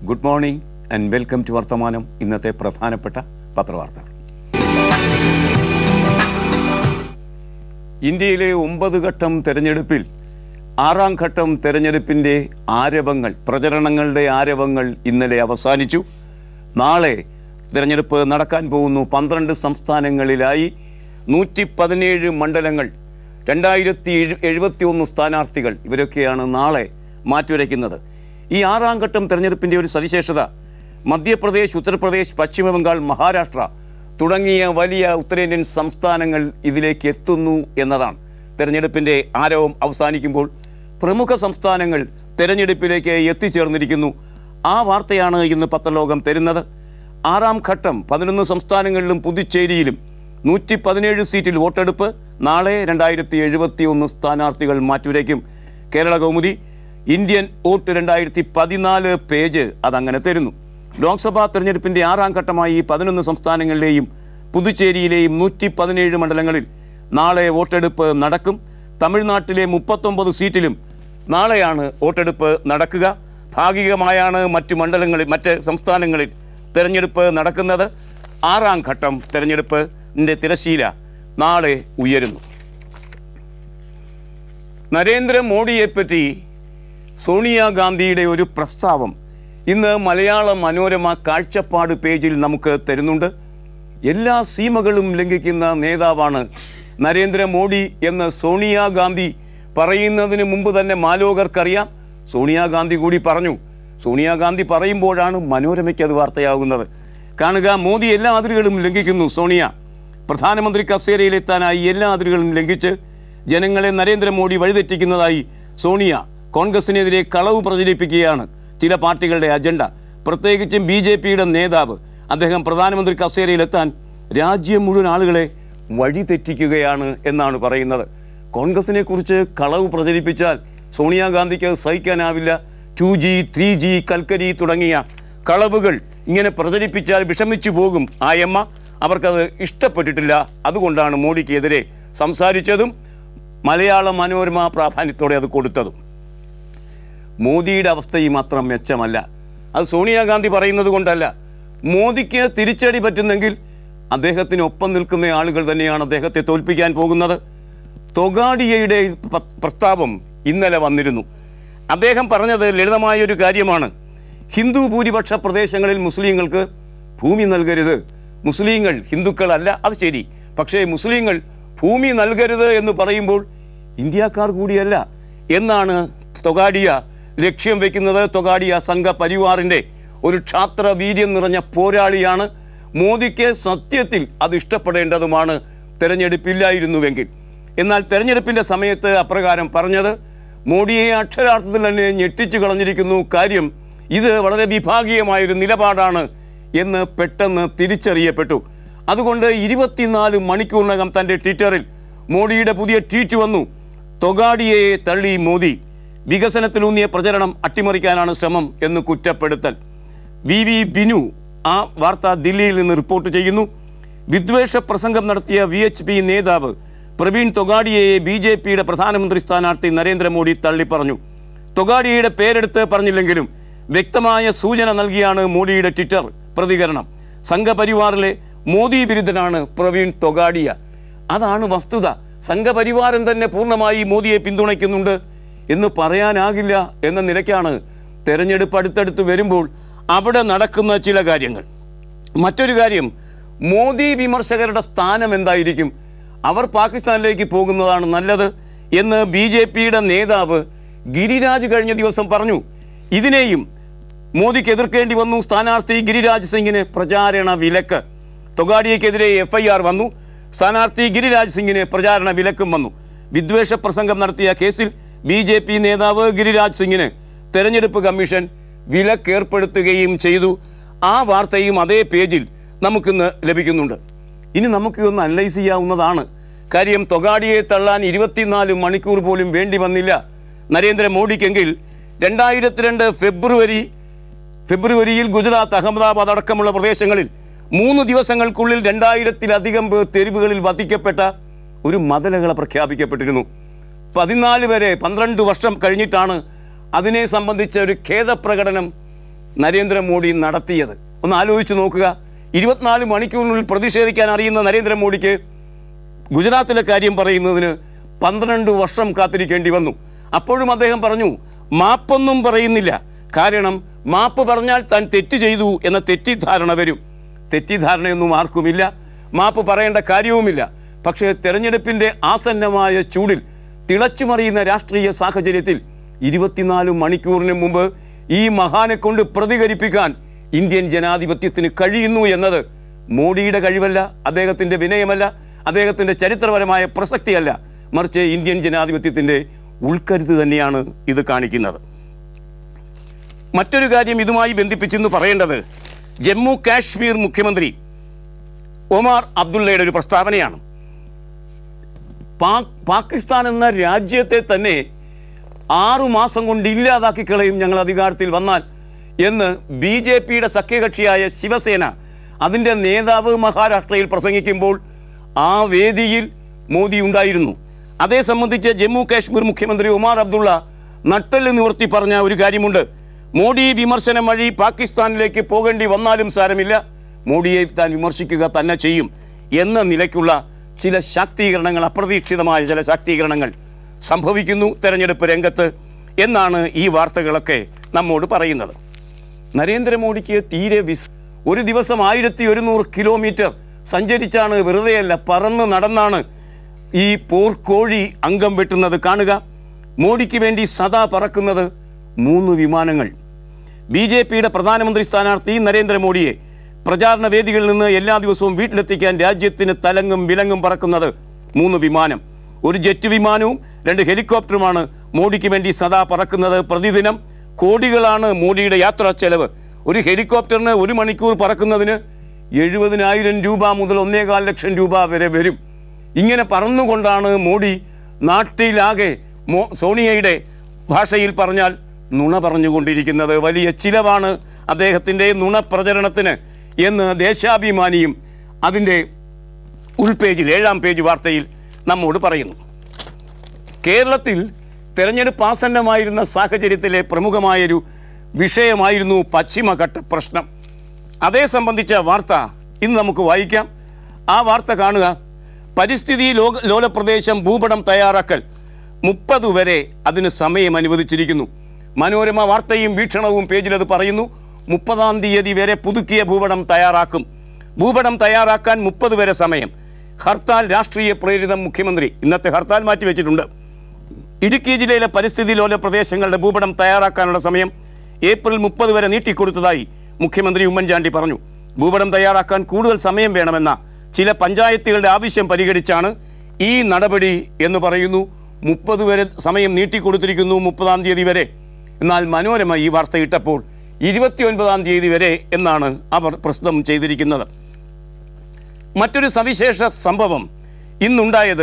good morning and welcome to Varthamanam ഇന്നത്തെ പ്രധാനപ്പെട്ട പത്രവാർത്തകൾ ഇന്ത്യയിലെ ഒമ്പത് ഘട്ടം തെരഞ്ഞെടുപ്പിൽ ആറാം ഘട്ടം തെരഞ്ഞെടുപ്പിൻ്റെ ആരവങ്ങൾ പ്രചരണങ്ങളുടെ ആരവങ്ങൾ ഇന്നലെ അവസാനിച്ചു നാളെ തിരഞ്ഞെടുപ്പ് നടക്കാൻ പോകുന്നു പന്ത്രണ്ട് സംസ്ഥാനങ്ങളിലായി നൂറ്റി പതിനേഴ് മണ്ഡലങ്ങൾ രണ്ടായിരത്തി എഴുപത്തി ഒന്ന് സ്ഥാനാർത്ഥികൾ ഇവരൊക്കെയാണ് നാളെ മാറ്റിവരയ്ക്കുന്നത് ഈ ആറാം ഘട്ടം തെരഞ്ഞെടുപ്പിൻ്റെ ഒരു സവിശേഷത മധ്യപ്രദേശ് ഉത്തർപ്രദേശ് പശ്ചിമ ബംഗാൾ മഹാരാഷ്ട്ര തുടങ്ങിയ വലിയ ഉത്തരേന്ത്യൻ സംസ്ഥാനങ്ങൾ ഇതിലേക്ക് എത്തുന്നു എന്നതാണ് തെരഞ്ഞെടുപ്പിൻ്റെ ആരവം അവസാനിക്കുമ്പോൾ പ്രമുഖ സംസ്ഥാനങ്ങൾ തെരഞ്ഞെടുപ്പിലേക്ക് എത്തിച്ചേർന്നിരിക്കുന്നു ആ വാർത്തയാണ് ഇന്ന് പത്രലോകം തരുന്നത് ആറാം ഘട്ടം പതിനൊന്ന് സംസ്ഥാനങ്ങളിലും പുതുച്ചേരിയിലും നൂറ്റി പതിനേഴ് സീറ്റിൽ വോട്ടെടുപ്പ് നാളെ രണ്ടായിരത്തി എഴുപത്തി ഒന്ന് സ്ഥാനാർത്ഥികൾ മാറ്റുരയ്ക്കും കേരള കൗമുദി ഇന്ത്യൻ വോട്ട് രണ്ടായിരത്തി പതിനാല് പേജ് അതങ്ങനെ തരുന്നു ലോക്സഭാ തെരഞ്ഞെടുപ്പിൻ്റെ ആറാം ഘട്ടമായി പതിനൊന്ന് സംസ്ഥാനങ്ങളിലെയും പുതുച്ചേരിയിലെയും നൂറ്റി പതിനേഴ് മണ്ഡലങ്ങളിൽ നാളെ വോട്ടെടുപ്പ് നടക്കും തമിഴ്നാട്ടിലെ മുപ്പത്തൊമ്പത് സീറ്റിലും നാളെയാണ് വോട്ടെടുപ്പ് നടക്കുക ഭാഗികമായാണ് മറ്റ് മണ്ഡലങ്ങളിൽ മറ്റ് സംസ്ഥാനങ്ങളിൽ തെരഞ്ഞെടുപ്പ് നടക്കുന്നത് ആറാം ഘട്ടം തെരഞ്ഞെടുപ്പിൻ്റെ തിരശീല നാളെ ഉയരുന്നു നരേന്ദ്രമോദിയെപ്പറ്റി സോണിയാഗാന്ധിയുടെ ഒരു പ്രസ്താവം ഇന്ന് മലയാള മനോരമ കാഴ്ചപ്പാട് പേജിൽ നമുക്ക് തരുന്നുണ്ട് എല്ലാ സീമകളും ലംഘിക്കുന്ന നേതാവാണ് നരേന്ദ്രമോദി എന്ന് സോണിയാഗാന്ധി പറയുന്നതിന് മുമ്പ് തന്നെ മാലോകർക്കറിയാം സോണിയാഗാന്ധി കൂടി പറഞ്ഞു സോണിയാഗാന്ധി പറയുമ്പോഴാണ് മനോരമയ്ക്ക് അത് വാർത്തയാകുന്നത് കാണുക മോദി എല്ലാ അതിരുകളും ലംഘിക്കുന്നു സോണിയ പ്രധാനമന്ത്രി കസേരയിലെത്താനായി എല്ലാ അതിരുകളും ലംഘിച്ച് ജനങ്ങളെ നരേന്ദ്രമോദി വഴിതെറ്റിക്കുന്നതായി സോണിയ കോൺഗ്രസിനെതിരെ കളവ് പ്രചരിപ്പിക്കുകയാണ് ചില പാർട്ടികളുടെ അജണ്ട പ്രത്യേകിച്ചും ബി ജെ പിയുടെ നേതാവ് അദ്ദേഹം പ്രധാനമന്ത്രി കസേരയിലെത്താൻ രാജ്യം മുഴുവൻ ആളുകളെ വഴിതെറ്റിക്കുകയാണ് എന്നാണ് പറയുന്നത് കോൺഗ്രസിനെ കുറിച്ച് കളവ് പ്രചരിപ്പിച്ചാൽ സോണിയാഗാന്ധിക്ക് അത് സഹിക്കാനാവില്ല ടു ജി ത്രീ ജി കൽക്കരി തുടങ്ങിയ കളവുകൾ ഇങ്ങനെ പ്രചരിപ്പിച്ചാൽ വിഷമിച്ചു പോകും ആ എമ്മ അവർക്കത് ഇഷ്ടപ്പെട്ടിട്ടില്ല അതുകൊണ്ടാണ് മോഡിക്കെതിരെ സംസാരിച്ചതും മലയാള മനോരമ പ്രാധാന്യത്തോടെ അത് കൊടുത്തതും മോദിയുടെ അവസ്ഥയും അത്ര മെച്ചമല്ല അത് സോണിയാഗാന്ധി പറയുന്നത് കൊണ്ടല്ല മോദിക്ക് തിരിച്ചടി പറ്റുന്നെങ്കിൽ അദ്ദേഹത്തിനൊപ്പം നിൽക്കുന്ന ആളുകൾ തന്നെയാണ് അദ്ദേഹത്തെ തോൽപ്പിക്കാൻ പോകുന്നത് തൊഗാഡിയയുടെ പ- പ്രസ്താവം ഇന്നലെ വന്നിരുന്നു അദ്ദേഹം പറഞ്ഞത് ലളിതമായൊരു കാര്യമാണ് ഹിന്ദു ഭൂരിപക്ഷ പ്രദേശങ്ങളിൽ മുസ്ലിങ്ങൾക്ക് ഭൂമി നൽകരുത് മുസ്ലിങ്ങൾ ഹിന്ദുക്കളല്ല അത് ശരി പക്ഷേ മുസ്ലിങ്ങൾ ഭൂമി നൽകരുത് എന്ന് പറയുമ്പോൾ ഇന്ത്യക്കാർ കൂടിയല്ല എന്നാണ് തൊഗാഡിയ ലക്ഷ്യം വെക്കുന്നത് തൊഗാഡിയ സംഘപരിവാറിൻ്റെ ഒരു ക്ഷാത്ര വീര്യം നിറഞ്ഞ പോരാളിയാണ് മോദിക്ക് സത്യത്തിൽ അത് ഇഷ്ടപ്പെടേണ്ടതുമാണ് തെരഞ്ഞെടുപ്പില്ലായിരുന്നുവെങ്കിൽ എന്നാൽ തെരഞ്ഞെടുപ്പിൻ്റെ സമയത്ത് അപ്രകാരം പറഞ്ഞത് മോഡിയെ അക്ഷരാർത്ഥത്തിൽ തന്നെ ഞെട്ടിച്ചു കളഞ്ഞിരിക്കുന്നു കാര്യം ഇത് വളരെ വിഭാഗീയമായൊരു നിലപാടാണ് എന്ന് പെട്ടെന്ന് തിരിച്ചറിയപ്പെട്ടു അതുകൊണ്ട് ഇരുപത്തിനാല് മണിക്കൂറിനകം തൻ്റെ ട്വിറ്ററിൽ മോഡിയുടെ പുതിയ ട്വീറ്റ് വന്നു തൊഗാഡിയയെ തള്ളി മോദി വികസനത്തിലൂന്നിയ പ്രചരണം അട്ടിമറിക്കാനാണ് ശ്രമം എന്ന് കുറ്റപ്പെടുത്തൽ വി വി ബിനു ആ വാർത്ത ദില്ലിയിൽ നിന്ന് റിപ്പോർട്ട് ചെയ്യുന്നു വിദ്വേഷ പ്രസംഗം നടത്തിയ വി എച്ച് പി നേതാവ് പ്രവീൺ തൊഗാഡിയയെ ബി ജെ പിയുടെ പ്രധാനമന്ത്രി സ്ഥാനാർത്ഥി നരേന്ദ്രമോദി തള്ളിപ്പറഞ്ഞു തൊഗാഡിയയുടെ പേരെടുത്ത് പറഞ്ഞില്ലെങ്കിലും വ്യക്തമായ സൂചന നൽകിയാണ് മോഡിയുടെ ട്വിറ്റർ പ്രതികരണം സംഘപരിവാറിലെ മോദി വിരുദ്ധനാണ് പ്രവീൺ തൊഗാഡിയ അതാണ് വസ്തുത സംഘപരിവാരം തന്നെ പൂർണ്ണമായി മോദിയെ പിന്തുണയ്ക്കുന്നുണ്ട് എന്ന് പറയാനാകില്ല എന്ന നിലയ്ക്കാണ് തെരഞ്ഞെടുപ്പ് അടുത്തടുത്ത് വരുമ്പോൾ അവിടെ നടക്കുന്ന ചില കാര്യങ്ങൾ മറ്റൊരു കാര്യം മോദി വിമർശകരുടെ സ്ഥാനം എന്തായിരിക്കും അവർ പാകിസ്ഥാനിലേക്ക് പോകുന്നതാണ് നല്ലത് എന്ന് ബി ജെ പിയുടെ നേതാവ് ഗിരിരാജ് കഴിഞ്ഞ ദിവസം പറഞ്ഞു ഇതിനെയും മോദിക്ക് എതിർക്കേണ്ടി വന്നു സ്ഥാനാർത്ഥി ഗിരിരാജ് സിംഗിന് പ്രചാരണ വിലക്ക് തൊഗാഡിയക്കെതിരെ എഫ് ഐ ആർ വന്നു സ്ഥാനാർത്ഥി ഗിരിരാജ് സിംഗിന് പ്രചാരണ വിലക്കും വന്നു വിദ്വേഷ പ്രസംഗം നടത്തിയ കേസിൽ ബി ജെ പി നേതാവ് ഗിരിരാജ് സിംഗിന് തെരഞ്ഞെടുപ്പ് കമ്മീഷൻ വിലക്കേർപ്പെടുത്തുകയും ചെയ്തു ആ വാർത്തയും അതേ പേജിൽ നമുക്കിന്ന് ലഭിക്കുന്നുണ്ട് ഇനി നമുക്ക് ഒന്ന് അനലൈസ് ചെയ്യാവുന്നതാണ് കാര്യം തൊഗാഡിയെ തള്ളാൻ ഇരുപത്തിനാല് മണിക്കൂർ പോലും വേണ്ടി വന്നില്ല നരേന്ദ്രമോദിക്കെങ്കിൽ രണ്ടായിരത്തി രണ്ട് ഫെബ്രുവരി ഫെബ്രുവരിയിൽ ഗുജറാത്ത് അഹമ്മദാബാദ് അടക്കമുള്ള പ്രദേശങ്ങളിൽ മൂന്ന് ദിവസങ്ങൾക്കുള്ളിൽ രണ്ടായിരത്തിലധികം പേർ തെരുവുകളിൽ വധിക്കപ്പെട്ട ഒരു മതലകള പ്രഖ്യാപിക്കപ്പെട്ടിരുന്നു പതിനാല് വരെ പന്ത്രണ്ട് വർഷം കഴിഞ്ഞിട്ടാണ് അതിനെ സംബന്ധിച്ച ഒരു ഖേദപ്രകടനം നരേന്ദ്രമോദി നടത്തിയത് ഒന്ന് ആലോചിച്ച് നോക്കുക ഇരുപത്തിനാല് മണിക്കൂറിനുള്ളിൽ പ്രതിഷേധിക്കാൻ അറിയുന്ന നരേന്ദ്രമോദിക്ക് ഗുജറാത്തിലെ കാര്യം പറയുന്നതിന് പന്ത്രണ്ട് വർഷം കാത്തിരിക്കേണ്ടി വന്നു അപ്പോഴും അദ്ദേഹം പറഞ്ഞു മാപ്പൊന്നും പറയുന്നില്ല കാരണം മാപ്പ് പറഞ്ഞാൽ താൻ തെറ്റ് ചെയ്തു എന്ന തെറ്റിദ്ധാരണ വരും തെറ്റിദ്ധാരണയൊന്നും ആർക്കുമില്ല മാപ്പ് പറയേണ്ട കാര്യവുമില്ല പക്ഷേ തെരഞ്ഞെടുപ്പിൻ്റെ ആസന്നമായ ചൂടിൽ തിളച്ചുമറിയുന്ന രാഷ്ട്രീയ സാഹചര്യത്തിൽ ഇരുപത്തിനാല് മണിക്കൂറിന് മുമ്പ് ഈ മഹാനെ കൊണ്ട് പ്രതികരിപ്പിക്കാൻ ഇന്ത്യൻ ജനാധിപത്യത്തിന് കഴിയുന്നു എന്നത് മോഡിയുടെ കഴിവല്ല അദ്ദേഹത്തിൻ്റെ വിനയമല്ല അദ്ദേഹത്തിൻ്റെ ചരിത്രപരമായ പ്രസക്തിയല്ല മറിച്ച് ഇന്ത്യൻ ജനാധിപത്യത്തിൻ്റെ ഉൾക്കരുത്ത് തന്നെയാണ് ഇത് കാണിക്കുന്നത് മറ്റൊരു കാര്യം ഇതുമായി ബന്ധിപ്പിച്ചെന്ന് പറയേണ്ടത് ജമ്മു കാശ്മീർ മുഖ്യമന്ത്രി ഒമാർ അബ്ദുള്ളയുടെ ഒരു പ്രസ്താവനയാണ് പാക് പാകിസ്ഥാൻ എന്ന രാജ്യത്തെ തന്നെ ആറു മാസം കൊണ്ട് ഇല്ലാതാക്കി കളയും ഞങ്ങൾ അധികാരത്തിൽ വന്നാൽ എന്ന് ബി ജെ പിയുടെ സഖ്യകക്ഷിയായ ശിവസേന അതിൻ്റെ നേതാവ് മഹാരാഷ്ട്രയിൽ പ്രസംഗിക്കുമ്പോൾ ആ വേദിയിൽ മോദി ഉണ്ടായിരുന്നു അതേ സംബന്ധിച്ച് ജമ്മു കാശ്മീർ മുഖ്യമന്ത്രി ഉമാർ അബ്ദുള്ള നട്ടല് നിവർത്തി പറഞ്ഞ ഒരു കാര്യമുണ്ട് മോഡി വിമർശനം വഴി പാകിസ്ഥാനിലേക്ക് പോകേണ്ടി വന്നാലും സാരമില്ല മോഡിയെ താൻ വിമർശിക്കുക തന്നെ ചെയ്യും എന്ന നിലയ്ക്കുള്ള ചില ശാക്തീകരണങ്ങൾ അപ്രതീക്ഷിതമായ ചില ശാക്തീകരണങ്ങൾ സംഭവിക്കുന്നു തെരഞ്ഞെടുപ്പ് രംഗത്ത് എന്നാണ് ഈ വാർത്തകളൊക്കെ നമ്മോട് പറയുന്നത് നരേന്ദ്രമോദിക്ക് തീരെ വിസ് ഒരു ദിവസം ആയിരത്തി ഒരുന്നൂറ് കിലോമീറ്റർ സഞ്ചരിച്ചാണ് വെറുതെയല്ല പറന്ന് നടന്നാണ് ഈ പോർക്കോഴി അംഗം വെട്ടുന്നത് കാണുക മോഡിക്ക് വേണ്ടി സദാ പറക്കുന്നത് മൂന്ന് വിമാനങ്ങൾ ബി ജെ പിയുടെ പ്രധാനമന്ത്രി സ്ഥാനാർത്ഥി നരേന്ദ്രമോദിയെ പ്രചാരണ വേദികളിൽ നിന്ന് എല്ലാ ദിവസവും വീട്ടിലെത്തിക്കാൻ രാജ്യത്തിന് തലങ്ങും വിലങ്ങും പറക്കുന്നത് മൂന്ന് വിമാനം ഒരു ജെറ്റ് വിമാനവും രണ്ട് ഹെലികോപ്റ്ററുമാണ് മോഡിക്ക് വേണ്ടി സദാ പറക്കുന്നത് പ്രതിദിനം കോടികളാണ് മോഡിയുടെ യാത്രാ ചെലവ് ഒരു ഹെലികോപ്റ്ററിന് ഒരു മണിക്കൂർ പറക്കുന്നതിന് എഴുപതിനായിരം രൂപ മുതൽ ഒന്നേകാൽ ലക്ഷം രൂപ വരെ വരും ഇങ്ങനെ പറന്നുകൊണ്ടാണ് മോഡി നാട്ടിലാകെ മോ സോണിയയുടെ ഭാഷയിൽ പറഞ്ഞാൽ നുണ പറഞ്ഞുകൊണ്ടിരിക്കുന്നത് വലിയ ചിലവാണ് അദ്ദേഹത്തിൻ്റെ നുണ പ്രചരണത്തിന് എന്ന് ദേശാഭിമാനിയും അതിൻ്റെ ഉൾപേജിൽ ഏഴാം പേജ് വാർത്തയിൽ നമ്മോട് പറയുന്നു കേരളത്തിൽ തെരഞ്ഞെടുപ്പ് ആസന്നമായിരുന്ന സാഹചര്യത്തിലെ പ്രമുഖമായൊരു വിഷയമായിരുന്നു പശ്ചിമഘട്ട പ്രശ്നം അതേ സംബന്ധിച്ച വാർത്ത ഇന്ന് നമുക്ക് വായിക്കാം ആ വാർത്ത കാണുക പരിസ്ഥിതി ലോക ലോലപ്രദേശം ഭൂപടം തയ്യാറാക്കൽ മുപ്പത് വരെ അതിന് സമയം അനുവദിച്ചിരിക്കുന്നു മനോരമ വാർത്തയും വീക്ഷണവും പേജിൽ അത് പറയുന്നു മുപ്പതാം തീയതി വരെ പുതുക്കിയ ഭൂപടം തയ്യാറാക്കും ഭൂപടം തയ്യാറാക്കാൻ മുപ്പത് വരെ സമയം ഹർത്താൽ രാഷ്ട്രീയ പ്രേരിതം മുഖ്യമന്ത്രി ഇന്നത്തെ ഹർത്താൽ മാറ്റിവെച്ചിട്ടുണ്ട് ഇടുക്കി ജില്ലയിലെ പരിസ്ഥിതി ലോല പ്രദേശങ്ങളുടെ ഭൂപടം തയ്യാറാക്കാനുള്ള സമയം ഏപ്രിൽ മുപ്പത് വരെ നീട്ടിക്കൊടുത്തതായി മുഖ്യമന്ത്രി ഉമ്മൻചാണ്ടി പറഞ്ഞു ഭൂപടം തയ്യാറാക്കാൻ കൂടുതൽ സമയം വേണമെന്ന ചില പഞ്ചായത്തുകളുടെ ആവശ്യം പരിഗണിച്ചാണ് ഈ നടപടി എന്ന് പറയുന്നു മുപ്പത് വരെ സമയം നീട്ടിക്കൊടുത്തിരിക്കുന്നു മുപ്പതാം തീയതി വരെ എന്നാൽ മനോരമ ഈ വാർത്ത ഇട്ടപ്പോൾ ഇരുപത്തിയൊൻപതാം തീയതി വരെ എന്നാണ് അവർ പ്രസ്തുതം ചെയ്തിരിക്കുന്നത് മറ്റൊരു സവിശേഷ സംഭവം ഇന്നുണ്ടായത്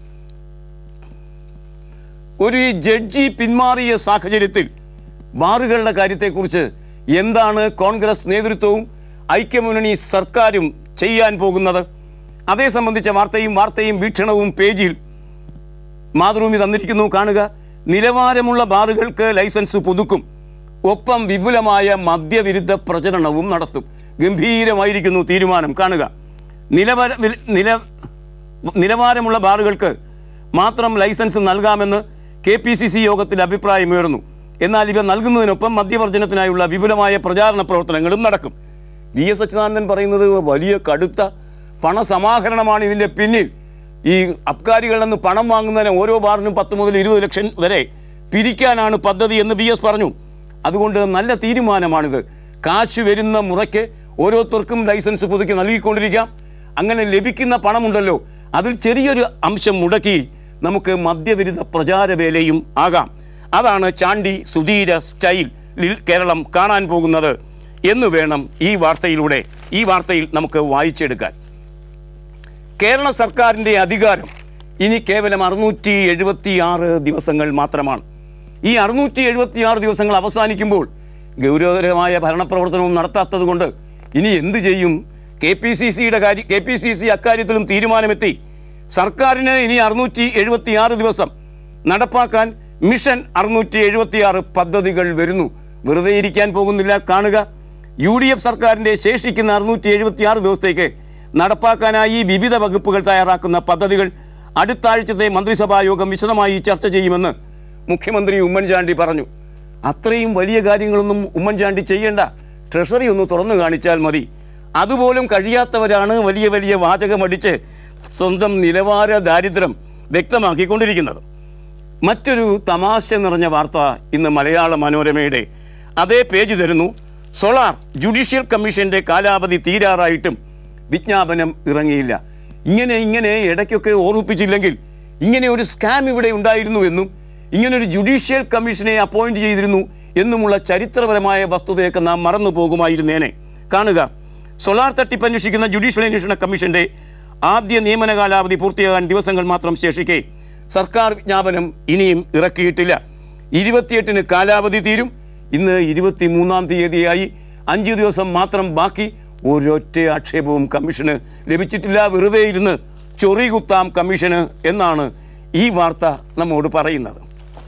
ഒരു ജഡ്ജി പിന്മാറിയ സാഹചര്യത്തിൽ ബാറുകളുടെ കാര്യത്തെക്കുറിച്ച് എന്താണ് കോൺഗ്രസ് നേതൃത്വവും ഐക്യമുന്നണി സർക്കാരും ചെയ്യാൻ പോകുന്നത് അതേ സംബന്ധിച്ച വാർത്തയും വാർത്തയും വീക്ഷണവും പേജിൽ മാതൃഭൂമി തന്നിരിക്കുന്നു കാണുക നിലവാരമുള്ള ബാറുകൾക്ക് ലൈസൻസ് പുതുക്കും ഒപ്പം വിപുലമായ മദ്യവിരുദ്ധ പ്രചരണവും നടത്തും ഗംഭീരമായിരിക്കുന്നു തീരുമാനം കാണുക നിലവാര വില- നില നിലവാരമുള്ള ബാറുകൾക്ക് മാത്രം ലൈസൻസ് നൽകാമെന്ന് കെ പി സി സി യോഗത്തിൽ അഭിപ്രായമുയർന്നു എന്നാൽ ഇവ നൽകുന്നതിനൊപ്പം മദ്യവർജനത്തിനായുള്ള വിപുലമായ പ്രചാരണ പ്രവർത്തനങ്ങളും നടക്കും വി എസ് അച്യുതാനന്ദൻ പറയുന്നത് വലിയ കടുത്ത പണസമാഹരണമാണ് ഇതിൻ്റെ പിന്നിൽ ഈ അബ്കാരികളിൽ നിന്ന് പണം വാങ്ങുന്നതിന് ഓരോ ബാറിനും പത്ത് മുതൽ ഇരുപത് ലക്ഷം വരെ പിരിക്കാനാണ് പദ്ധതി എന്ന് ബി എസ് പറഞ്ഞു അതുകൊണ്ട് നല്ല തീരുമാനമാണിത് കാശ് വരുന്ന മുറയ്ക്ക് ഓരോരുത്തർക്കും ലൈസൻസ് പുതുക്കി നൽകിക്കൊണ്ടിരിക്കാം അങ്ങനെ ലഭിക്കുന്ന പണമുണ്ടല്ലോ അതിൽ ചെറിയൊരു അംശം മുടക്കി നമുക്ക് മദ്യവിരുദ്ധ പ്രചാരവേലയും ആകാം അതാണ് ചാണ്ടി സുധീര സ്റ്റൈലിൽ കേരളം കാണാൻ പോകുന്നത് എന്ന് വേണം ഈ വാർത്തയിലൂടെ ഈ വാർത്തയിൽ നമുക്ക് വായിച്ചെടുക്കാൻ കേരള സർക്കാരിൻ്റെ അധികാരം ഇനി കേവലം അറുന്നൂറ്റി എഴുപത്തി ആറ് ദിവസങ്ങൾ മാത്രമാണ് ഈ അറുന്നൂറ്റി എഴുപത്തി ആറ് ദിവസങ്ങൾ അവസാനിക്കുമ്പോൾ ഗൗരവതരമായ ഭരണപ്രവർത്തനവും നടത്താത്തത് കൊണ്ട് ഇനി എന്ത് ചെയ്യും കെ പി സി സിയുടെ കാര്യം കെ പി സി സി അക്കാര്യത്തിലും തീരുമാനമെത്തി സർക്കാരിന് ഇനി അറുന്നൂറ്റി എഴുപത്തി ആറ് ദിവസം നടപ്പാക്കാൻ മിഷൻ അറുന്നൂറ്റി എഴുപത്തി ആറ് പദ്ധതികൾ വരുന്നു വെറുതെ ഇരിക്കാൻ പോകുന്നില്ല കാണുക യു ഡി എഫ് സർക്കാരിൻ്റെ ശേഷിക്കുന്ന അറുന്നൂറ്റി എഴുപത്തി ആറ് ദിവസത്തേക്ക് നടപ്പാക്കാനായി വിവിധ വകുപ്പുകൾ തയ്യാറാക്കുന്ന പദ്ധതികൾ അടുത്ത ആഴ്ചത്തെ മന്ത്രിസഭാ യോഗം വിശദമായി ചർച്ച ചെയ്യുമെന്ന് മുഖ്യമന്ത്രി ഉമ്മൻചാണ്ടി പറഞ്ഞു അത്രയും വലിയ കാര്യങ്ങളൊന്നും ഉമ്മൻചാണ്ടി ചെയ്യേണ്ട ട്രഷറി ഒന്ന് തുറന്നു കാണിച്ചാൽ മതി അതുപോലും കഴിയാത്തവരാണ് വലിയ വലിയ വാചകമടിച്ച് സ്വന്തം നിലവാര ദാരിദ്ര്യം വ്യക്തമാക്കിക്കൊണ്ടിരിക്കുന്നത് മറ്റൊരു തമാശ നിറഞ്ഞ വാർത്ത ഇന്ന് മലയാള മനോരമയുടെ അതേ പേജ് തരുന്നു സോളാർ ജുഡീഷ്യൽ കമ്മീഷന്റെ കാലാവധി തീരാറായിട്ടും വിജ്ഞാപനം ഇറങ്ങിയില്ല ഇങ്ങനെ ഇങ്ങനെ ഇടയ്ക്കൊക്കെ ഓർമ്മിപ്പിച്ചില്ലെങ്കിൽ ഇങ്ങനെ ഒരു സ്കാം ഇവിടെ ഉണ്ടായിരുന്നു എന്നും ഇങ്ങനെ ഒരു ജുഡീഷ്യൽ കമ്മീഷനെ അപ്പോയിന്റ് ചെയ്തിരുന്നു എന്നുമുള്ള ചരിത്രപരമായ വസ്തുതയൊക്കെ നാം മറന്നു പോകുമായിരുന്നേനെ കാണുക സോളാർ തട്ടിപ്പ് അന്വേഷിക്കുന്ന ജുഡീഷ്യൽ അന്വേഷണ കമ്മീഷന്റെ ആദ്യ നിയമന കാലാവധി പൂർത്തിയാകാൻ ദിവസങ്ങൾ മാത്രം ശേഷിക്കെ സർക്കാർ വിജ്ഞാപനം ഇനിയും ഇറക്കിയിട്ടില്ല ഇരുപത്തിയെട്ടിന് കാലാവധി തീരും ഇന്ന് ഇരുപത്തി മൂന്നാം തീയതിയായി അഞ്ച് ദിവസം മാത്രം ബാക്കി ഒരൊറ്റ ആക്ഷേപവും കമ്മീഷന് ലഭിച്ചിട്ടില്ല വെറുതെ ഇരുന്ന് ചൊറി കുത്താം കമ്മീഷന് എന്നാണ് ഈ വാർത്ത നമ്മോട് പറയുന്നത്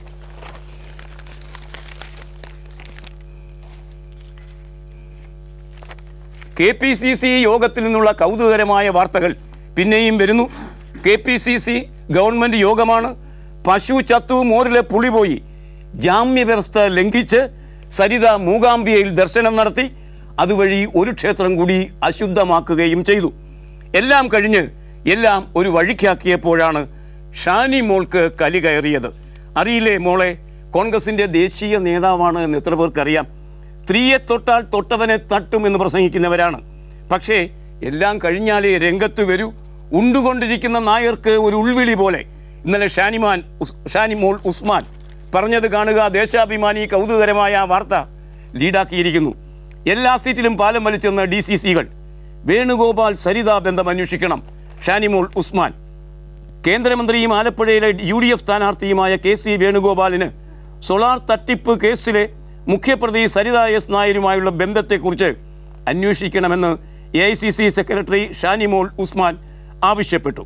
കെ പി സി സി യോഗത്തിൽ നിന്നുള്ള കൗതുകകരമായ വാർത്തകൾ പിന്നെയും വരുന്നു K P C C government യോഗമാണ് പശു ചത്തു മോരിലെ പുളി പോയി ജാമ്യ വ്യവസ്ഥ ലംഘിച്ച് സരിത മൂകാംബിയയിൽ ദർശനം നടത്തി അതുവഴി ഒരു ക്ഷേത്രം കൂടി അശുദ്ധമാക്കുകയും ചെയ്തു എല്ലാം കഴിഞ്ഞ് എല്ലാം ഒരു വഴിക്കാക്കിയപ്പോഴാണ് ഷാനി മോൾക്ക് കലി കയറിയത് അറിയില്ലേ മോളെ കോൺഗ്രസിൻ്റെ ദേശീയ നേതാവാണ് എന്ന് എത്ര പേർക്കറിയാം സ്ത്രീയെ തൊട്ടാൽ തൊട്ടവനെ തട്ടും എന്ന് പ്രസംഗിക്കുന്നവരാണ് പക്ഷേ എല്ലാം കഴിഞ്ഞാലേ രംഗത്ത് വരൂ ഉണ്ടുകൊണ്ടിരിക്കുന്ന നായർക്ക് ഒരു ഉൾവിളി പോലെ ഇന്നലെ ഷാനിമാൻ ഉസ്- ഷാനിമോൾ ഉസ്മാൻ പറഞ്ഞത് കാണുക ദേശാഭിമാനി കൗതുകരമായ ആ വാർത്ത ലീഡാക്കിയിരിക്കുന്നു എല്ലാ സീറ്റിലും പാലം വലിച്ചെന്ന ഡി സി സികൾ വേണുഗോപാൽ സരിത ബന്ധം അന്വേഷിക്കണം ഷാനിമോൾ ഉസ്മാൻ കേന്ദ്രമന്ത്രിയും ആലപ്പുഴയിലെ യു ഡി എഫ് സ്ഥാനാർത്ഥിയുമായ കെ സി വേണുഗോപാലിന് സോളാർ തട്ടിപ്പ് കേസിലെ മുഖ്യപ്രതി സരിത എസ് നായരുമായുള്ള ബന്ധത്തെക്കുറിച്ച് അന്വേഷിക്കണമെന്ന് A I C C secretary Shanimol Usman ആവശ്യപ്പെട്ടു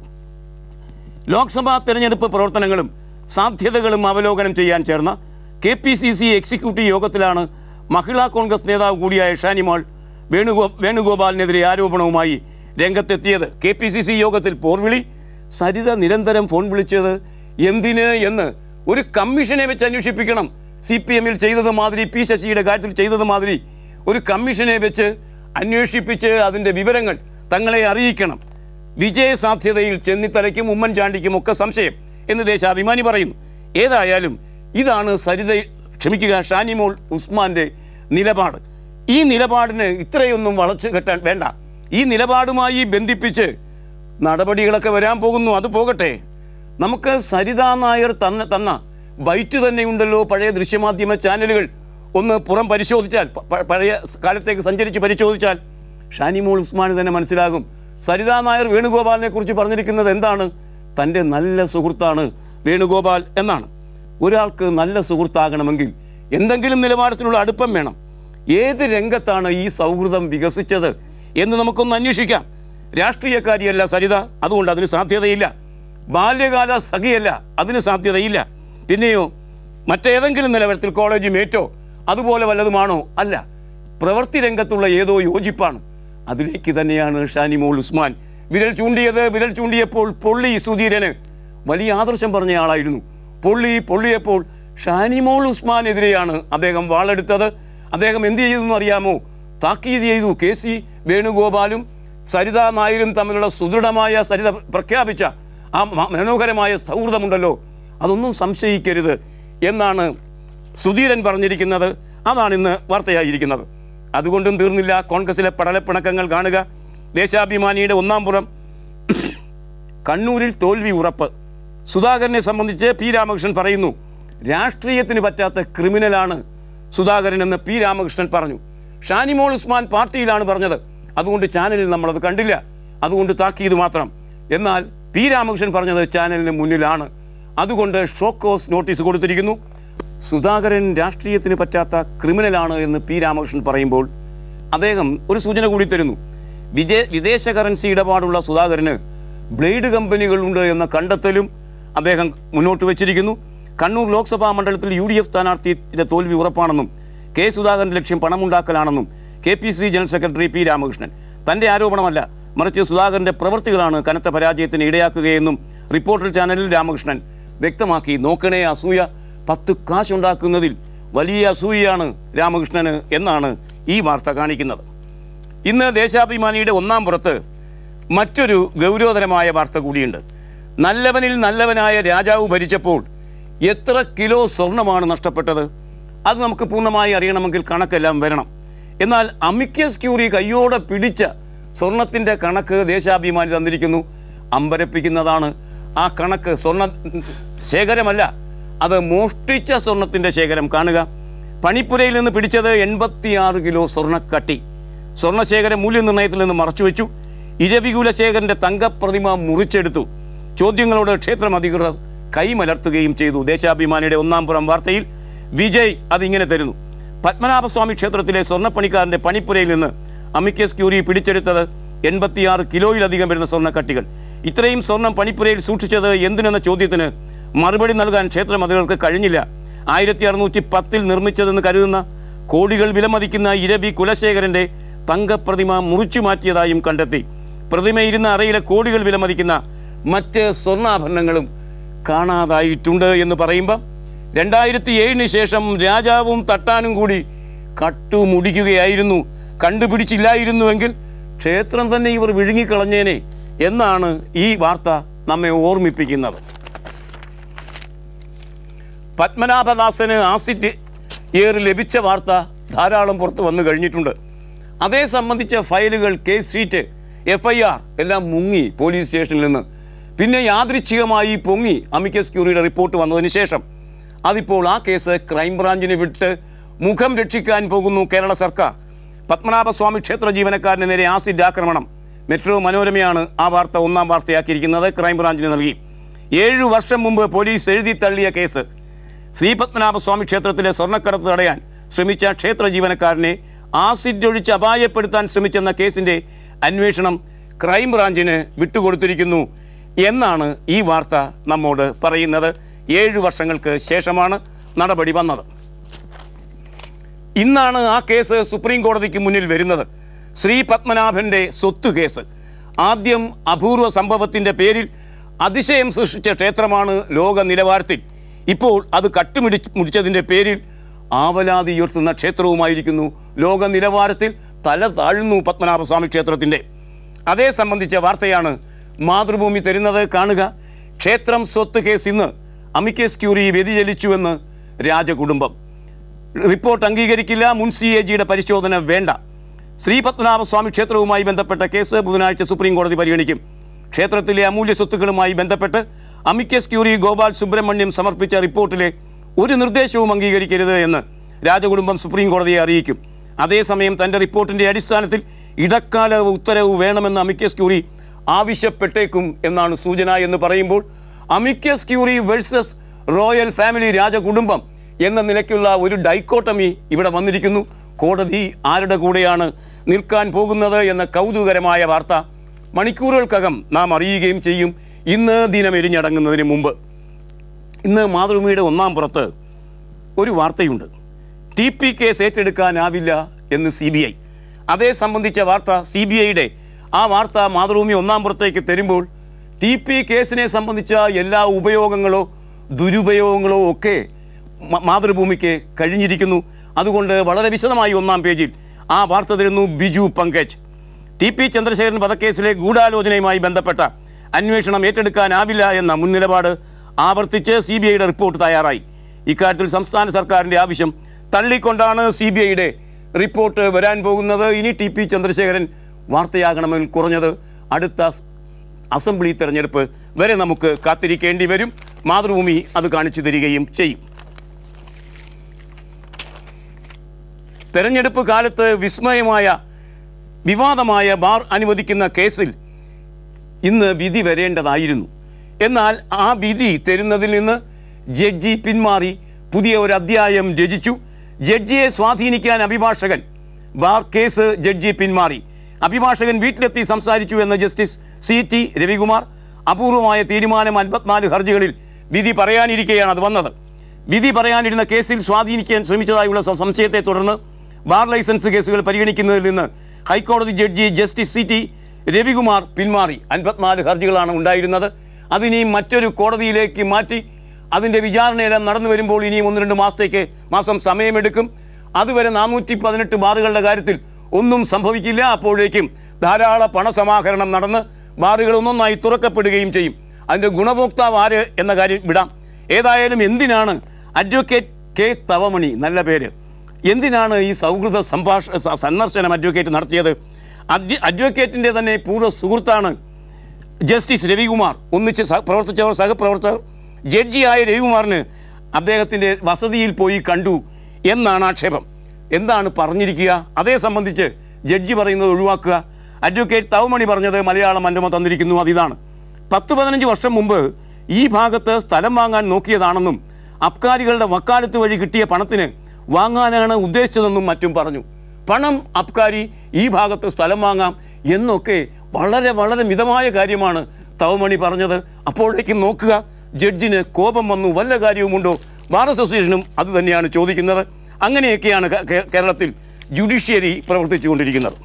ലോക്സഭാ തെരഞ്ഞെടുപ്പ് പ്രവർത്തനങ്ങളും സാധ്യതകളും അവലോകനം ചെയ്യാൻ ചേർന്ന K P C C executive യോഗത്തിലാണ് മഹിളാ കോൺഗ്രസ് നേതാവ് കൂടിയായ ഷാനിമാൾ വേണുഗോ വേണുഗോപാലിനെതിരെ ആരോപണവുമായി രംഗത്തെത്തിയത് കെ പി സി സി യോഗത്തിൽ പോർവിളി സരിത നിരന്തരം ഫോൺ വിളിച്ചത് എന്തിന് എന്ന് ഒരു കമ്മീഷനെ വെച്ച് അന്വേഷിപ്പിക്കണം സി പി എമ്മിൽ ചെയ്തത് മാതിരി പി ശശിയുടെ കാര്യത്തിൽ ചെയ്തത് മാതിരി ഒരു കമ്മീഷനെ വെച്ച് അന്വേഷിപ്പിച്ച് അതിൻ്റെ വിവരങ്ങൾ തങ്ങളെ അറിയിക്കണം വിജയ സാധ്യതയിൽ ചെന്നിത്തലയ്ക്കും ഉമ്മൻചാണ്ടിക്കും ഒക്കെ സംശയം എന്ന് ദേശാഭിമാനി പറയുന്നു ഏതായാലും ഇതാണ് സരിത ക്ഷമിക്കുക ഷാനിമോൾ ഉസ്മാന്റെ നിലപാട് ഈ നിലപാടിന് ഇത്രയൊന്നും വളച്ചു കെട്ടാൻ വേണ്ട ഈ നിലപാടുമായി ബന്ധിപ്പിച്ച് നടപടികളൊക്കെ വരാൻ പോകുന്നു അത് പോകട്ടെ നമുക്ക് സരിതാ നായർ തന്ന തന്ന ബൈറ്റ് തന്നെയുണ്ടല്ലോ പഴയ ദൃശ്യമാധ്യമ ചാനലുകൾ ഒന്ന് പുറം പരിശോധിച്ചാൽ പ- പ- പഴയ കാലത്തേക്ക് സഞ്ചരിച്ച് പരിശോധിച്ചാൽ ഷാനിമോൾ ഉസ്മാൻ തന്നെ മനസ്സിലാകും സരിതാ നായർ വേണുഗോപാലിനെ കുറിച്ച് പറഞ്ഞിരിക്കുന്നത് എന്താണ് തൻ്റെ നല്ല സുഹൃത്താണ് വേണുഗോപാൽ എന്നാണ് ഒരാൾക്ക് നല്ല സുഹൃത്താകണമെങ്കിൽ എന്തെങ്കിലും നിലവാരത്തിലുള്ള അടുപ്പം വേണം ഏത് രംഗത്താണ് ഈ സൗഹൃദം വികസിച്ചത് എന്ന് നമുക്കൊന്ന് അന്വേഷിക്കാം രാഷ്ട്രീയക്കാരിയല്ല സരിത അതുകൊണ്ട് അതിന് സാധ്യതയില്ല ബാല്യകാല സഖിയല്ല അതിന് സാധ്യതയില്ല പിന്നെയോ മറ്റേതെങ്കിലും നിലവാരത്തിൽ കോളേജ് മേറ്റോ അതുപോലെ വല്ലതുമാണോ അല്ല പ്രവൃത്തി രംഗത്തുള്ള ഏതോ യോജിപ്പാണ് അതിലേക്ക് തന്നെയാണ് ഷാനിമോൾ ഉസ്മാൻ വിരൽ ചൂണ്ടിയത് വിരൽ ചൂണ്ടിയപ്പോൾ പൊള്ളി സുധീരന് വലിയ ആദർശം പറഞ്ഞ ആളായിരുന്നു പൊള്ളി പൊള്ളിയപ്പോൾ ഷാനിമോൾ ഉസ്മാനെതിരെയാണ് അദ്ദേഹം വാളെടുത്തത് അദ്ദേഹം എന്ത് ചെയ്തെന്ന് അറിയാമോ താക്കീത് ചെയ്തു കെ സി വേണുഗോപാലും സരിത നായരും തമ്മിലുള്ള സുദൃഢമായ സരിത പ്രഖ്യാപിച്ച ആ മ- മനോഹരമായ സൗഹൃദമുണ്ടല്ലോ അതൊന്നും സംശയിക്കരുത് എന്നാണ് സുധീരൻ പറഞ്ഞിരിക്കുന്നത് അതാണ് ഇന്ന് വാർത്തയായിരിക്കുന്നത് അതുകൊണ്ടും തീർന്നില്ല കോൺഗ്രസിലെ പടലപ്പിണക്കങ്ങൾ കാണുക ദേശാഭിമാനിയുടെ ഒന്നാം പുറം കണ്ണൂരിൽ തോൽവി ഉറപ്പ് സുധാകരനെ സംബന്ധിച്ച് പി രാമകൃഷ്ണൻ പറയുന്നു രാഷ്ട്രീയത്തിന് പറ്റാത്ത ക്രിമിനലാണ് സുധാകരൻ എന്ന് പി രാമകൃഷ്ണൻ പറഞ്ഞു ഷാനിമോൾ ഉസ്മാൻ പാർട്ടിയിലാണ് പറഞ്ഞത് അതുകൊണ്ട് ചാനലിൽ നമ്മളത് കണ്ടില്ല അതുകൊണ്ട് താക്കീത് മാത്രം എന്നാൽ പി രാമകൃഷ്ണൻ പറഞ്ഞത് ചാനലിന് മുന്നിലാണ് അതുകൊണ്ട് ഷോക്കോസ് നോട്ടീസ് കൊടുത്തിരിക്കുന്നു സുധാകരൻ രാഷ്ട്രീയത്തിന് പറ്റാത്ത ക്രിമിനലാണ് എന്ന് പി രാമകൃഷ്ണൻ പറയുമ്പോൾ അദ്ദേഹം ഒരു സൂചന കൂടി തരുന്നു വിജയ വിദേശ കറൻസി ഇടപാടുള്ള സുധാകരന് ബ്ലേഡ് കമ്പനികളുണ്ട് എന്ന കണ്ടെത്തലും അദ്ദേഹം മുന്നോട്ട് വച്ചിരിക്കുന്നു കണ്ണൂർ ലോക്സഭാ മണ്ഡലത്തിൽ യു ഡി എഫ് സ്ഥാനാർത്ഥിയുടെ തോൽവി ഉറപ്പാണെന്നും കെ സുധാകരൻ്റെ ലക്ഷ്യം പണമുണ്ടാക്കലാണെന്നും K P C general secretary P Ramakrishnan തൻ്റെ ആരോപണമല്ല മറിച്ച് സുധാകരൻ്റെ പ്രവൃത്തികളാണ് കനത്ത പരാജയത്തിന് ഇടയാക്കുകയെന്നും റിപ്പോർട്ടർ ചാനലിൽ രാമകൃഷ്ണൻ വ്യക്തമാക്കി നോക്കണേ അസൂയ പത്ത് കാശുണ്ടാക്കുന്നതിൽ വലിയ അസൂയയാണ് രാമകൃഷ്ണന് എന്നാണ് ഈ വാർത്ത കാണിക്കുന്നത് ഇന്ന് ദേശാഭിമാനിയുടെ ഒന്നാം പുറത്ത് മറ്റൊരു ഗൗരവതരമായ വാർത്ത കൂടിയുണ്ട് നല്ലവനിൽ നല്ലവനായ രാജാവ് ഭരിച്ചപ്പോൾ എത്ര കിലോ സ്വർണമാണ് നഷ്ടപ്പെട്ടത് അത് നമുക്ക് പൂർണ്ണമായി അറിയണമെങ്കിൽ കണക്കെല്ലാം വരണം എന്നാൽ അമിക്കസ് ക്യൂറി കയ്യോടെ പിടിച്ച സ്വർണത്തിൻ്റെ കണക്ക് ദേശാഭിമാനി തന്നിരിക്കുന്നു അമ്പരപ്പിക്കുന്നതാണ് ആ കണക്ക് സ്വർണ്ണ ശേഖരമല്ല അത് മോഷ്ടിച്ച സ്വർണത്തിൻ്റെ ശേഖരം കാണുക പണിപ്പുരയിൽ നിന്ന് പിടിച്ചത് എൺപത്തിയാറ് കിലോ സ്വർണ്ണക്കട്ടി സ്വർണ്ണശേഖരം മൂല്യനിർണ്ണയത്തിൽ നിന്ന് മറച്ചുവെച്ചു ഇരവികുല ശേഖരന്റെ തങ്കപ്രതിമ മുറിച്ചെടുത്തു ചോദ്യങ്ങളോട് ക്ഷേത്രം അധികൃതർ കൈമലർത്തുകയും ചെയ്തു ദേശാഭിമാനിയുടെ ഒന്നാം പുറം വാർത്തയിൽ വിജയ് അതിങ്ങനെ തരുന്നു പത്മനാഭസ്വാമി ക്ഷേത്രത്തിലെ സ്വർണ്ണപ്പണിക്കാരന്റെ പണിപ്പുരയിൽ നിന്ന് അമിക്കസ് ക്യൂരി പിടിച്ചെടുത്തത് എൺപത്തിയാറ് കിലോയിലധികം വരുന്ന സ്വർണ്ണക്കട്ടികൾ ഇത്രയും സ്വർണം പണിപ്പുരയിൽ സൂക്ഷിച്ചത് എന്തിനെന്ന ചോദ്യത്തിന് മറുപടി നൽകാൻ ക്ഷേത്രം അധികൃതർക്ക് കഴിഞ്ഞില്ല ആയിരത്തി അറുന്നൂറ്റി പത്തിൽ നിർമ്മിച്ചതെന്ന് കരുതുന്ന കോടികൾ വിലമതിക്കുന്ന ഇരവി കുലശേഖരന്റെ തങ്കപ്രതിമ മുറിച്ചു മാറ്റിയതായും കണ്ടെത്തി പ്രതിമയിരുന്ന അറയിലെ കോടികൾ വിലമതിക്കുന്ന മറ്റ് സ്വർണ്ണാഭരണങ്ങളും കാണാതായിട്ടുണ്ട് എന്ന് പറയുമ്പം രണ്ടായിരത്തി ഏഴിന് ശേഷം രാജാവും തട്ടാനും കൂടി കട്ടുമുടിക്കുകയായിരുന്നു കണ്ടുപിടിച്ചില്ലായിരുന്നുവെങ്കിൽ ക്ഷേത്രം തന്നെ ഇവർ വിഴുങ്ങിക്കളഞ്ഞേനെ എന്നാണ് ഈ വാർത്ത നമ്മെ ഓർമ്മിപ്പിക്കുന്നത് പത്മനാഭദാസന് ആസിഡ് ഏറ് ലഭിച്ച വാർത്ത ധാരാളം പുറത്ത് വന്നു കഴിഞ്ഞിട്ടുണ്ട് അതേ സംബന്ധിച്ച ഫയലുകൾ case sheet F I R എല്ലാം മുങ്ങി പോലീസ് സ്റ്റേഷനിൽ നിന്ന് പിന്നെ യാദൃച്ഛികമായി പൊങ്ങി അമിക്കസ് ക്യൂറിയുടെ റിപ്പോർട്ട് വന്നതിന് ശേഷം അതിപ്പോൾ ആ കേസ് ക്രൈംബ്രാഞ്ചിന് വിട്ട് മുഖം രക്ഷിക്കാൻ പോകുന്നു കേരള സർക്കാർ പത്മനാഭസ്വാമി ക്ഷേത്ര ജീവനക്കാരന് നേരെ ആസിഡ് ആക്രമണം മെട്രോ മനോരമയാണ് ആ വാർത്ത ഒന്നാം വാർത്തയാക്കിയിരിക്കുന്നത് ക്രൈംബ്രാഞ്ചിന് നൽകി ഏഴു വർഷം മുമ്പ് പോലീസ് എഴുതി തള്ളിയ കേസ് ശ്രീപത്മനാഭസ്വാമി ക്ഷേത്രത്തിലെ സ്വർണ്ണക്കടത്ത് തടയാൻ ശ്രമിച്ച ക്ഷേത്ര ജീവനക്കാരനെ ആസിഡ് ഒഴിച്ച് അപായപ്പെടുത്താൻ ശ്രമിച്ചെന്ന കേസിന്റെ അന്വേഷണം ക്രൈംബ്രാഞ്ചിന് വിട്ടുകൊടുത്തിരിക്കുന്നു എന്നാണ് ഈ വാർത്ത നമ്മോട് പറയുന്നത് ഏഴു വർഷങ്ങൾക്ക് ശേഷമാണ് നടപടി വന്നത് ഇന്നാണ് ആ കേസ് സുപ്രീം കോടതിക്ക് മുന്നിൽ വരുന്നത് ശ്രീ പത്മനാഭന്റെ സ്വത്ത് കേസ് ആദ്യം അപൂർവ സംഭവത്തിന്റെ പേരിൽ അതിശയം സൃഷ്ടിച്ച ക്ഷേത്രമാണ് ലോക നിലവാരത്തിൽ ഇപ്പോൾ അത് കട്ടുമിടി മുടിച്ചതിൻ്റെ പേരിൽ ആവലാതി ഉയർത്തുന്ന ക്ഷേത്രവുമായിരിക്കുന്നു ലോക നിലവാരത്തിൽ തല താഴുന്നു പത്മനാഭസ്വാമി ക്ഷേത്രത്തിൻ്റെ അതേ സംബന്ധിച്ച വാർത്തയാണ് മാതൃഭൂമി തരുന്നത് കാണുക ക്ഷേത്രം സ്വത്ത് കേസ് ഇന്ന് അമിക്കേസ് ക്യൂറി വ്യതിചലിച്ചുവെന്ന് രാജകുടുംബം റിപ്പോർട്ട് അംഗീകരിക്കില്ല മുൻ സി എ ജിയുടെ പരിശോധന വേണ്ട ശ്രീ പത്മനാഭസ്വാമി ക്ഷേത്രവുമായി ബന്ധപ്പെട്ട കേസ് ബുധനാഴ്ച സുപ്രീം കോടതി പരിഗണിക്കും ക്ഷേത്രത്തിലെ അമൂല്യ സ്വത്തുക്കളുമായി ബന്ധപ്പെട്ട് അമിക്കസ് ക്യൂറി ഗോപാൽ സുബ്രഹ്മണ്യം സമർപ്പിച്ച റിപ്പോർട്ടിലെ ഒരു നിർദ്ദേശവും അംഗീകരിക്കരുത് എന്ന് രാജകുടുംബം സുപ്രീം കോടതിയെ അറിയിക്കും അതേസമയം തൻ്റെ റിപ്പോർട്ടിൻ്റെ അടിസ്ഥാനത്തിൽ ഇടക്കാല ഉത്തരവ് വേണമെന്ന് അമിക്കസ് ക്യൂറി ആവശ്യപ്പെട്ടേക്കും എന്നാണ് സൂചന എന്ന് പറയുമ്പോൾ amicus curiae versus royal family രാജകുടുംബം എന്ന നിലയ്ക്കുള്ള ഒരു ഡൈക്കോട്ടമി ഇവിടെ വന്നിരിക്കുന്നു കോടതി ആരുടെ കൂടെയാണ് നിൽക്കാൻ പോകുന്നത് എന്ന കൗതുകരമായ വാർത്ത മണിക്കൂറുകൾക്കകം നാം അറിയുകയും ചെയ്യും ഇന്ന് ദിനം എരിഞ്ഞടങ്ങുന്നതിന് മുമ്പ് ഇന്ന് മാതൃഭൂമിയുടെ ഒന്നാം പുറത്ത് ഒരു വാർത്തയുണ്ട് ടി പി കേസ് ഏറ്റെടുക്കാനാവില്ല എന്ന് സി ബി ഐ അതേ സംബന്ധിച്ച വാർത്ത സി ബി ഐയുടെ ആ വാർത്ത മാതൃഭൂമി ഒന്നാം പുറത്തേക്ക് തരുമ്പോൾ ടി പി കേസിനെ സംബന്ധിച്ച എല്ലാ ഉപയോഗങ്ങളോ ദുരുപയോഗങ്ങളോ ഒക്കെ മ- മാതൃഭൂമിക്ക് കഴിഞ്ഞിരിക്കുന്നു അതുകൊണ്ട് വളരെ വിശദമായി ഒന്നാം പേജിൽ ആ വാർത്ത തരുന്നു ബിജു പങ്കജ് ടി പി ചന്ദ്രശേഖരൻ വധക്കേസിലെ ഗൂഢാലോചനയുമായി ബന്ധപ്പെട്ട അന്വേഷണം ഏറ്റെടുക്കാനാവില്ല എന്ന മുൻ നിലപാട് ആവർത്തിച്ച് സി ബി ഐയുടെ റിപ്പോർട്ട് തയ്യാറായി ഇക്കാര്യത്തിൽ സംസ്ഥാന സർക്കാരിൻ്റെ ആവശ്യം തള്ളിക്കൊണ്ടാണ് സി ബി ഐയുടെ റിപ്പോർട്ട് വരാൻ പോകുന്നത് ഇനി ടി പി ചന്ദ്രശേഖരൻ വാർത്തയാകണമെങ്കിൽ കുറഞ്ഞത് അടുത്ത സ് അസംബ്ലി തെരഞ്ഞെടുപ്പ് വരെ നമുക്ക് കാത്തിരിക്കേണ്ടി വരും മാതൃഭൂമി അത് കാണിച്ചു തരികയും ചെയ്യും തെരഞ്ഞെടുപ്പ് കാലത്ത് വിസ്മയമായ വിവാദമായ ബാർ അനുവദിക്കുന്ന കേസിൽ ഇന്ന് വിധി വരേണ്ടതായിരുന്നു എന്നാൽ ആ വിധി തരുന്നതിൽ നിന്ന് ജഡ്ജി പിന്മാറി പുതിയ ഒരു അധ്യായം രചിച്ചു ജഡ്ജിയെ സ്വാധീനിക്കാൻ അഭിഭാഷകൻ ബാർ കേസ് ജഡ്ജി പിന്മാറി അഭിഭാഷകൻ വീട്ടിലെത്തി സംസാരിച്ചു എന്ന ജസ്റ്റിസ് സി ടി രവികുമാർ അപൂർവമായ തീരുമാനം അൻപത്തിനാല് ഹർജികളിൽ വിധി പറയാനിരിക്കെയാണ് അത് വന്നത് വിധി പറയാനിരുന്ന കേസിൽ സ്വാധീനിക്കാൻ ശ്രമിച്ചതായുള്ള സം- സംശയത്തെ തുടർന്ന് ബാർ ലൈസൻസ് കേസുകൾ പരിഗണിക്കുന്നതിൽ നിന്ന് ഹൈക്കോടതി judge justice C T Ravikumar പിന്മാറി അൻപത്തിനാല് ഹർജികളാണ് ഉണ്ടായിരുന്നത് അതിനിയും മറ്റൊരു കോടതിയിലേക്ക് മാറ്റി അതിൻ്റെ വിചാരണയെല്ലാം നടന്നു വരുമ്പോൾ ഇനിയും ഒന്ന് രണ്ട് മാസത്തേക്ക് മാസം സമയമെടുക്കും അതുവരെ നാനൂറ്റി പതിനെട്ട് ബാറുകളുടെ കാര്യത്തിൽ ഒന്നും സംഭവിക്കില്ല അപ്പോഴേക്കും ധാരാളം പണസമാഹരണം നടന്ന് ബാറുകൾ ഒന്നൊന്നായി തുറക്കപ്പെടുകയും ചെയ്യും അതിൻ്റെ ഗുണഭോക്താവ് ആര് എന്ന കാര്യം വിടാം ഏതായാലും എന്തിനാണ് അഡ്വക്കേറ്റ് കെ തവമണി നല്ല പേര് എന്തിനാണ് ഈ സൗഹൃദ സംഭാഷ സ- സന്ദർശനം അഡ്വക്കേറ്റ് നടത്തിയത് അഡ്വ അഡ്വക്കേറ്റിൻ്റെ തന്നെ പൂർവ്വ സുഹൃത്താണ് ജസ്റ്റിസ് രവികുമാർ ഒന്നിച്ച് സഹ പ്രവർത്തിച്ചവർ സഹപ്രവർത്തകർ ജഡ്ജിയായ രവികുമാറിന് അദ്ദേഹത്തിൻ്റെ വസതിയിൽ പോയി കണ്ടു എന്നാണ് ആക്ഷേപം എന്താണ് പറഞ്ഞിരിക്കുക അതേ സംബന്ധിച്ച് ജഡ്ജി പറയുന്നത് ഒഴിവാക്കുക അഡ്വക്കേറ്റ് തവമണി പറഞ്ഞത് മലയാള മനോരമ തന്നിരിക്കുന്നു അതിതാണ് പത്ത് പതിനഞ്ച് വർഷം മുമ്പ് ഈ ഭാഗത്ത് സ്ഥലം വാങ്ങാൻ നോക്കിയതാണെന്നും അബ്കാരികളുടെ വക്കാലത്ത് വഴി കിട്ടിയ പണത്തിന് വാങ്ങാനാണ് ഉദ്ദേശിച്ചതെന്നും മറ്റും പറഞ്ഞു പണം അബ്കാരി ഈ ഭാഗത്ത് സ്ഥലം വാങ്ങാം എന്നൊക്കെ വളരെ വളരെ മിതമായ കാര്യമാണ് തവമണി പറഞ്ഞത് അപ്പോഴേക്കും നോക്കുക ജഡ്ജിന് കോപം വന്നു വല്ല കാര്യവുമുണ്ടോ ബാർ അസോസിയേഷനും അത് തന്നെയാണ് ചോദിക്കുന്നത് അങ്ങനെയൊക്കെയാണ് കേ- കേ- കേരളത്തിൽ ജുഡീഷ്യറി പ്രവർത്തിച്ചുകൊണ്ടിരിക്കുന്നത്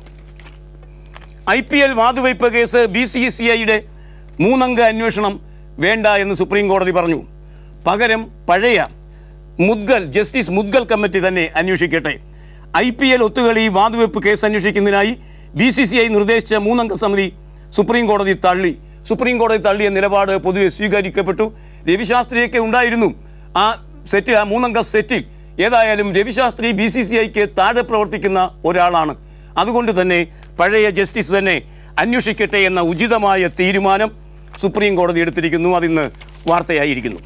ഐ പി എൽ വാതുവയ്പ് കേസ് ബി സി സി ഐയുടെ മൂന്നംഗ അന്വേഷണം വേണ്ട എന്ന് സുപ്രീം കോടതി പറഞ്ഞു പകരം പഴയ മുദ്ഗൽ ജസ്റ്റിസ് മുദ്ഗൽ കമ്മിറ്റി തന്നെ അന്വേഷിക്കട്ടെ ഐ പി എൽ ഒത്തുകളി വാതുവയ്പ് കേസ് അന്വേഷിക്കുന്നതിനായി ബി സി സി ഐ നിർദ്ദേശിച്ച മൂന്നംഗ സമിതി സുപ്രീം കോടതി തള്ളി സുപ്രീം കോടതി തള്ളിയ നിലപാട് പൊതുവെ സ്വീകരിക്കപ്പെട്ടു രവിശാസ്ത്രിയൊക്കെ ഉണ്ടായിരുന്നു ആ സെറ്റ് ആ മൂന്നംഗ സെറ്റിൽ ഏതായാലും രവിശാസ്ത്രി ബി സി സി ഐക്ക് താഴെ പ്രവർത്തിക്കുന്ന ഒരാളാണ് അതുകൊണ്ട് തന്നെ പഴയ ജസ്റ്റിസ് തന്നെ അന്വേഷിക്കട്ടെ എന്ന ഉചിതമായ തീരുമാനം സുപ്രീം കോടതി എടുത്തിരിക്കുന്നു അതിന്ന് വാർത്തയായിരിക്കുന്നു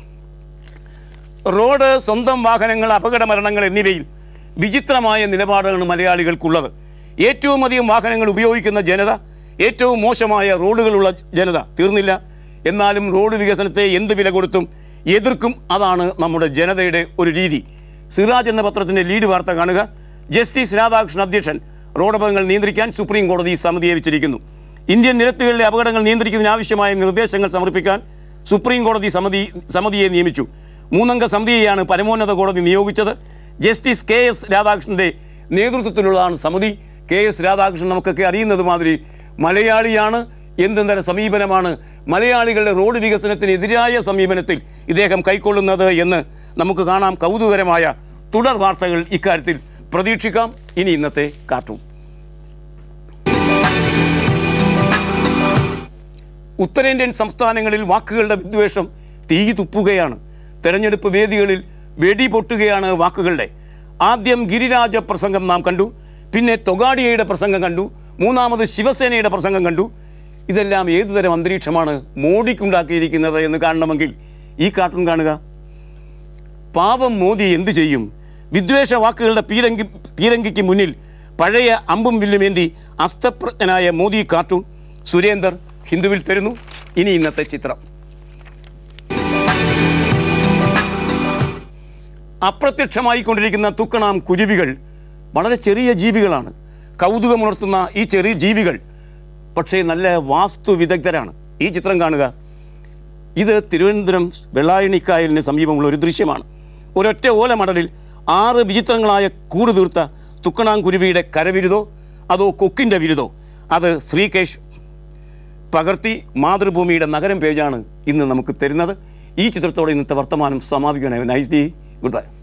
റോഡ് സ്വന്തം വാഹനങ്ങൾ അപകട മരണങ്ങൾ എന്നിവയിൽ വിചിത്രമായ നിലപാടാണ് മലയാളികൾക്കുള്ളത് ഏറ്റവും അധികം വാഹനങ്ങൾ ഉപയോഗിക്കുന്ന ജനത ഏറ്റവും മോശമായ റോഡുകളുള്ള ജനത തീർന്നില്ല എന്നാലും റോഡ് വികസനത്തെ എന്ത് വില കൊടുത്തും എതിർക്കും അതാണ് നമ്മുടെ ജനതയുടെ ഒരു രീതി സിറാജ് എന്ന പത്രത്തിൻ്റെ ലീഡ് വാർത്ത കാണുക ജസ്റ്റിസ് രാധാകൃഷ്ണൻ അധ്യക്ഷൻ റോഡപകടങ്ങൾ നിയന്ത്രിക്കാൻ സുപ്രീം കോടതി സമിതിയെ വെച്ചിരിക്കുന്നു ഇന്ത്യൻ നിരത്തുകളിലെ അപകടങ്ങൾ നിയന്ത്രിക്കുന്നതിനാവശ്യമായ നിർദ്ദേശങ്ങൾ സമർപ്പിക്കാൻ സുപ്രീം കോടതി സമിതി സമിതിയെ നിയമിച്ചു മൂന്നംഗ സമിതിയെയാണ് പരമോന്നത കോടതി നിയോഗിച്ചത് ജസ്റ്റിസ് കെ എസ് രാധാകൃഷ്ണന്റെ നേതൃത്വത്തിലുള്ളതാണ് സമിതി കെ എസ് രാധാകൃഷ്ണൻ നമുക്കൊക്കെ അറിയുന്നത് മാതിരി മലയാളിയാണ് എന്തും തരം സമീപനമാണ് മലയാളികളുടെ റോഡ് വികസനത്തിന് എതിരായ സമീപനത്തിൽ ഇദ്ദേഹം കൈക്കൊള്ളുന്നത് എന്ന് നമുക്ക് കാണാം കൗതുകരമായ തുടർ വാർത്തകൾ ഇക്കാര്യത്തിൽ പ്രതീക്ഷിക്കാം ഇനി ഇന്നത്തെ കാർട്ടൂൺ ഉത്തരേന്ത്യൻ സംസ്ഥാനങ്ങളിൽ വാക്കുകളുടെ വിദ്വേഷം തീ തുപ്പുകയാണ് തെരഞ്ഞെടുപ്പ് വേദികളിൽ വെടി പൊട്ടുകയാണ് വാക്കുകളുടെ ആദ്യം ഗിരിരാജ പ്രസംഗം നാം കണ്ടു പിന്നെ തൊഗാഡിയയുടെ പ്രസംഗം കണ്ടു മൂന്നാമത് ശിവസേനയുടെ പ്രസംഗം കണ്ടു ഇതെല്ലാം ഏതുതരം അന്തരീക്ഷമാണ് മോഡിക്കുണ്ടാക്കിയിരിക്കുന്നത് എന്ന് കാണണമെങ്കിൽ ഈ കാർട്ടൂൺ കാണുക പാവം മോദി എന്തു ചെയ്യും വിദ്വേഷ വാക്കുകളുടെ പീരങ്കി പീരങ്കിക്ക് മുന്നിൽ പഴയ അമ്പും വില്ലുമേന്തി അസ്തപ്രജ്ഞനായ മോദി കാർട്ടൂൺ സുരേന്ദർ ഹിന്ദുവിൽ തരുന്നു ഇനി ഇന്നത്തെ ചിത്രം അപ്രത്യക്ഷമായിക്കൊണ്ടിരിക്കുന്ന തുക്കണാം കുരുവികൾ വളരെ ചെറിയ ജീവികളാണ് കൗതുകമുണർത്തുന്ന ഈ ചെറിയ ജീവികൾ പക്ഷേ നല്ല വാസ്തു വിദഗ്ധരാണ് ഈ ചിത്രം കാണുക ഇത് തിരുവനന്തപുരം വെള്ളായണിക്കായലിന് സമീപമുള്ള ഒരു ദൃശ്യമാണ് ഒരൊറ്റ ഓലമടലിൽ ആറ് വിചിത്രങ്ങളായ കൂട് തീർത്ത തുക്കണാംകുരുവിയുടെ കരവിരുതോ അതോ കൊക്കിൻ്റെ വിരുതോ അത് ശ്രീകേഷ് പകർത്തി മാതൃഭൂമിയുടെ നഗരം പേജാണ് ഇന്ന് നമുക്ക് തരുന്നത് ഈ ചിത്രത്തോടെ ഇന്നത്തെ വർത്തമാനം സമാപിക്കണേ നൈസ് ഡേ ഗുഡ് ബൈ